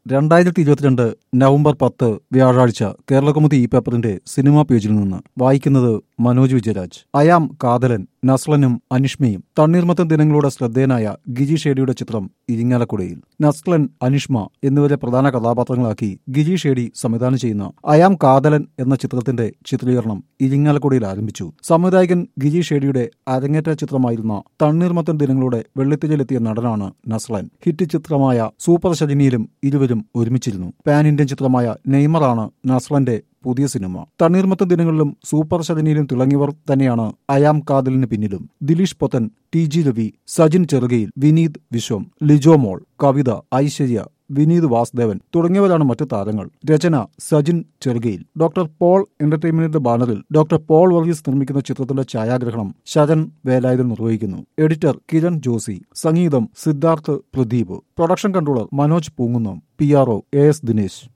രണ്ടായിരത്തി ഇരുപത്തിരണ്ട് നവംബർ പത്ത് വ്യാഴാഴ്ച കേരളകൗമുദി ഈ പേപ്പറിന്റെ സിനിമാ പേജിൽ നിന്ന് വായിക്കുന്നത് മനോജ് വിജയരാജ് അയാം കാതലൻ നസ്ലനും അനിഷ്മയും തണ്ണീർമത്തൻ ദിനങ്ങളുടെ ശ്രദ്ധേയനായ ഗിജി ഷേഡിയുടെ ചിത്രം ഇരിങ്ങാലക്കുടയിൽ നസ്ലൻ അനിഷ്മ എന്നിവരെ പ്രധാന കഥാപാത്രങ്ങളാക്കി ഗിജി ഷേഡി സംവിധാനം ചെയ്യുന്ന അയാം കാതലൻ എന്ന ചിത്രത്തിന്റെ ചിത്രീകരണം ഇരിങ്ങാലക്കുടയിൽ ആരംഭിച്ചു സംവിധായകൻ ഗിജി ഷേഡിയുടെ അരങ്ങേറ്റ ചിത്രമായിരുന്ന തണ്ണീർമത്തൻ ദിനങ്ങളുടെ വെള്ളിത്തിരയിലെത്തിയ നടനാണ് നസ്ലൻ ഹിറ്റ് ചിത്രമായ സൂപ്പർ ശജനിയിലും ഇരുവരും ഒരുമിച്ചിരുന്നു പാൻ ഇന്ത്യൻ ചിത്രമായ നെയ്മറാണ് നസ്ലന്റെ പുതിയ സിനിമ തണ്ണീർമത്ത ദിനങ്ങളിലും സൂപ്പർ ശജനിയിലും തിളങ്ങിയവർ തന്നെയാണ് അയാം കാതലിന് പിന്നിലും ദിലീഷ് പൊത്തൻ ടി ജി രവി സജിൻ ചെറുകയിൽ വിനീത് വിശ്വം ലിജോ മോൾ കവിത ഐശ്വര്യ വിനീത് വാസുദേവൻ തുടങ്ങിയവരാണ് മറ്റു താരങ്ങൾ രചന സജിൻ ചെറുകയിൽ ഡോക്ടർ പോൾ എന്റർടൈൻമെന്റിന്റെ ബാനറിൽ ഡോക്ടർ പോൾ വർഗീസ് നിർമ്മിക്കുന്ന ചിത്രത്തിന്റെ ഛായാഗ്രഹണം ശരൺ വേലായുധൻ നിർവഹിക്കുന്നു എഡിറ്റർ കിരൺ ജോസി സംഗീതം Siddharth Pradeep production controller Manoj Poongunnam P R O A S Dinesh